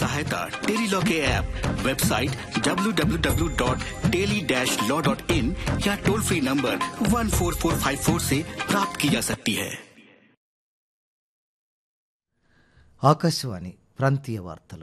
सहायता tele law के app website www.teli-law.in या टोल फ्री नंबर 14454 से प्राप्त की जा सकती है ఆకాశవాణి ప్రాంతీయ వార్తలు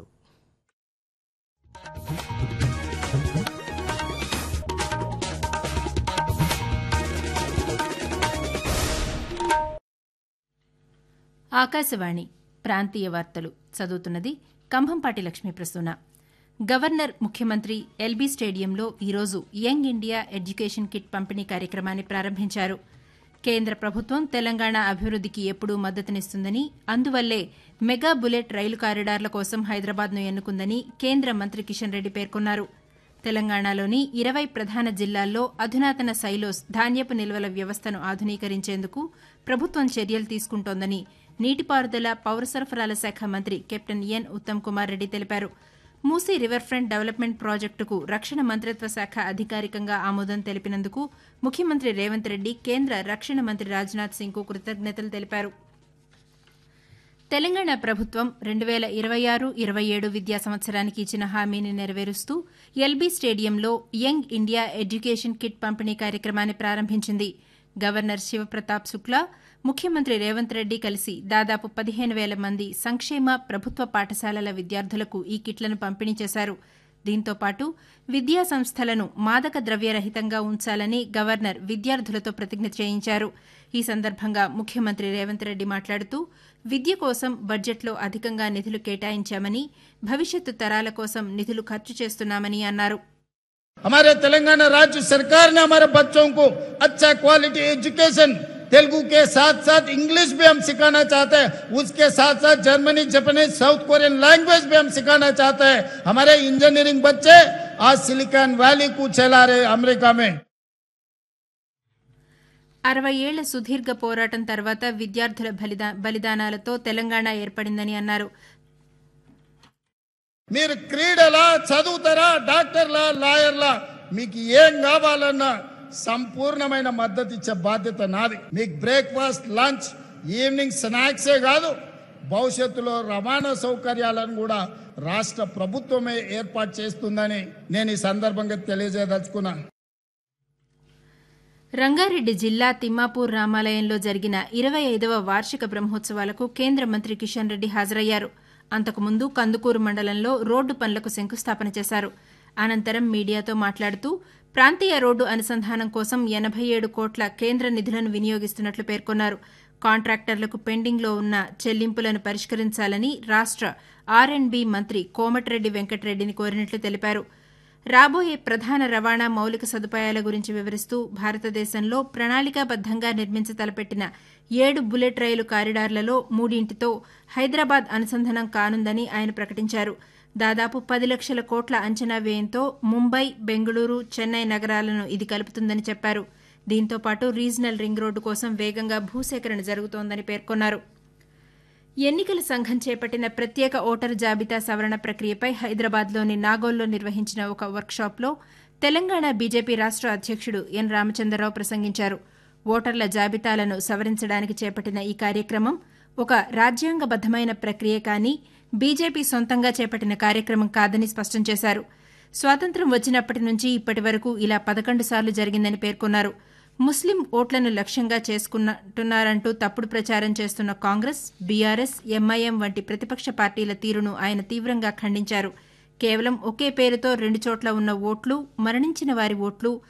ఆకాశవాణి ప్రాంతీయ వార్తలు చదువుతున్నది కంభంపాటి లక్ష్మీ ప్రసూన గవర్నర్ ముఖ్యమంత్రి ఎల్బీ స్టేడియంలో ఈరోజు యంగ్ ఇండియా ఎడ్యుకేషన్ కిట్ పంపిణీ కార్యక్రమాన్ని ప్రారంభించారు కేంద్ర ప్రభుత్వం తెలంగాణ అభివృద్దికి ఎప్పుడూ మద్దతునిస్తుందని అందువల్లే మెగా బుల్లెట్ రైలు కారిడార్ల కోసం హైదరాబాద్ను ఎన్నుకుందని కేంద్ర మంత్రి కిషన్ రెడ్డి పేర్కొన్నారు తెలంగాణలోని ఇరవై ప్రధాన జిల్లాల్లో అధునాతన సైలోస్ ధాన్యపు నిల్వల వ్యవస్థను ఆధునీకరించేందుకు ప్రభుత్వం చర్యలు తీసుకుంటోందని నీటిపారుదల పౌర సరఫరాల శాఖ మంత్రి కెప్టెన్ ఎన్ ఉత్తమ్ కుమార్ రెడ్డి తెలిపారు మూసీ రివర్ ఫ్రంట్ డెవలప్మెంట్ ప్రాజెక్టుకు రక్షణ మంత్రిత్వ శాఖ అధికారికంగా ఆమోదం తెలిపినందుకు ముఖ్యమంత్రి రేవంత్ రెడ్డి కేంద్ర రక్షణ మంత్రి రాజ్నాథ్ సింగ్కు కృతజ్ఞతలు తెలిపారు తెలంగాణ ప్రభుత్వం రెండు వేల ఇరవై ఆరు ఇరవై ఏడు విద్యా సంవత్సరానికి ఇచ్చిన హామీని నెరవేరుస్తూ ఎల్బీ స్టేడియంలో యంగ్ ఇండియా ఎడ్యుకేషన్ కిట్ పంపిణీ కార్యక్రమాన్ని ప్రారంభించింది గవర్నర్ శివప్రతాప్ శుక్లా ముఖ్యమంత్రి రేవంత్ రెడ్డి కలిసి దాదాపు పదిహేను వేల మంది సంక్షేమ ప్రభుత్వ పాఠశాలల విద్యార్థులకు ఈ కిట్లను పంపిణీ చేశారు దీంతో పాటు విద్యా సంస్థలను మాదక ద్రవ్యరహితంగా ఉంచాలని గవర్నర్ విద్యార్థులతో ప్రతిజ్ఞ చేయించారు ఈ సందర్భంగా ముఖ్యమంత్రి రేవంత్ రెడ్డి మాట్లాడుతూ విద్య కోసం బడ్జెట్లో అధికంగా నిధులు కేటాయించామని భవిష్యత్తు తరాల కోసం నిధులు ఖర్చు చేస్తున్నామని అన్నారు हमारे तेलंगाना राज्य सरकार ने हमारे बच्चों को अच्छा क्वालिटी एजुकेशन तेलुगु के साथ साथ इंग्लिश भी हम सिखाना चाहते हैं उसके साथ साथ Germany Japanese South Korean language भी हम सिखाना चाहते हैं हमारे इंजीनियरिंग बच्चे आज सिलिकॉन वैली को चला रहे अमेरिका में అరవై ఏళ్ల సుదీర్ఘ పోరాటం తర్వాత విద్యార్థుల బలిదా బలిదానాలతో తెలంగాణ ఏర్పడిందని అన్నారు మీరు క్రీడలా చదువుతారా డాక్టర్లా లాయర్లా మీకు ఏం కావాలన్నా సంపూర్ణమైన మద్దతు ఇచ్చే బాధ్యత నాది మీకు బ్రేక్ఫాస్ట్ లంచ్ ఈవినింగ్ స్నాక్సే కాదు భవిష్యత్తులో రవాణా సౌకర్యాలను కూడా రాష్ట్ర ప్రభుత్వమే ఏర్పాటు చేస్తుందని నేను ఈ సందర్భంగా తెలియజేయదలుచుకున్నాను రంగారెడ్డి జిల్లా తిమ్మాపూర్ రామాలయంలో జరిగిన ఇరవై ఐదవ వార్షిక బ్రహ్మోత్సవాలకు కేంద్ర మంత్రి కిషన్ రెడ్డి హాజరయ్యారు అంతకుముందు కందుకూరు మండలంలో రోడ్డు పనులకు శంకుస్థాపన చేశారు అనంతరం మీడియాతో మాట్లాడుతూ ప్రాంతీయ రోడ్డు అనుసంధానం కోసం ఎనబై ఏడు కోట్ల కేంద్ర నిధులను వినియోగిస్తున్నట్లు పేర్కొన్నారు కాంట్రాక్టర్లకు పెండింగ్లో ఉన్న చెల్లింపులను పరిష్కరించాలని రాష్ట ఆర్ అండ్ బి మంత్రి కోమటిరెడ్డి వెంకటరెడ్డిని కోరినట్లు తెలిపారు రాబోయే ప్రధాన రవాణా మౌలిక సదుపాయాల గురించి వివరిస్తూ భారతదేశంలో ప్రణాళికాబద్దంగా నిర్మించ తలపెట్టిన ఏడు బుల్లెట్ రైలు కారిడార్లలో మూడింటితో హైదరాబాద్ అనుసంధానం కానుందని ఆయన ప్రకటించారు దాదాపు పది లక్షల కోట్ల అంచనా వ్యయంతో ముంబై బెంగళూరు చెన్నై నగరాలను ఇది కలుపుతుందని చెప్పారు దీంతో పాటు రీజనల్ రింగ్ రోడ్డు కోసం వేగంగా భూసేకరణ జరుగుతోందని పేర్కొన్నారు ఎన్నికల సంఘం చేపట్టిన ప్రత్యేక ఓటరు జాబితా సవరణ ప్రక్రియపై హైదరాబాద్లోని నాగోల్లో నిర్వహించిన ఒక వర్క్షాప్లో తెలంగాణ బీజేపీ రాష్ట అధ్యక్షుడు ఎన్ రామచంద్రరావు ప్రసంగించారు ఓటర్ల జాబితాలను సవరించడానికి చేపట్టిన ఈ కార్యక్రమం ఒక రాజ్యాంగబద్దమైన ప్రక్రియ కానీ బీజేపీ సొంతంగా చేపట్టిన కార్యక్రమం కాదని స్పష్టం చేశారు స్వాతంత్ర్యం వచ్చినప్పటి నుంచి ఇప్పటి వరకు ఇలా పదకొండు సార్లు జరిగిందని పేర్కొన్నారు ముస్లిం ఓట్లను లక్ష్యంగా చేసుకుంటున్నారంటూ తప్పుడు ప్రచారం చేస్తున్న కాంగ్రెస్ బీఆర్ఎస్ ఎంఐఎం వంటి ప్రతిపక్ష పార్టీల తీరును ఆయన తీవ్రంగా ఖండించారు కేవలం ఒకే పేరుతో రెండు చోట్ల ఉన్న ఓట్లు మరణించిన వారి ఓట్లు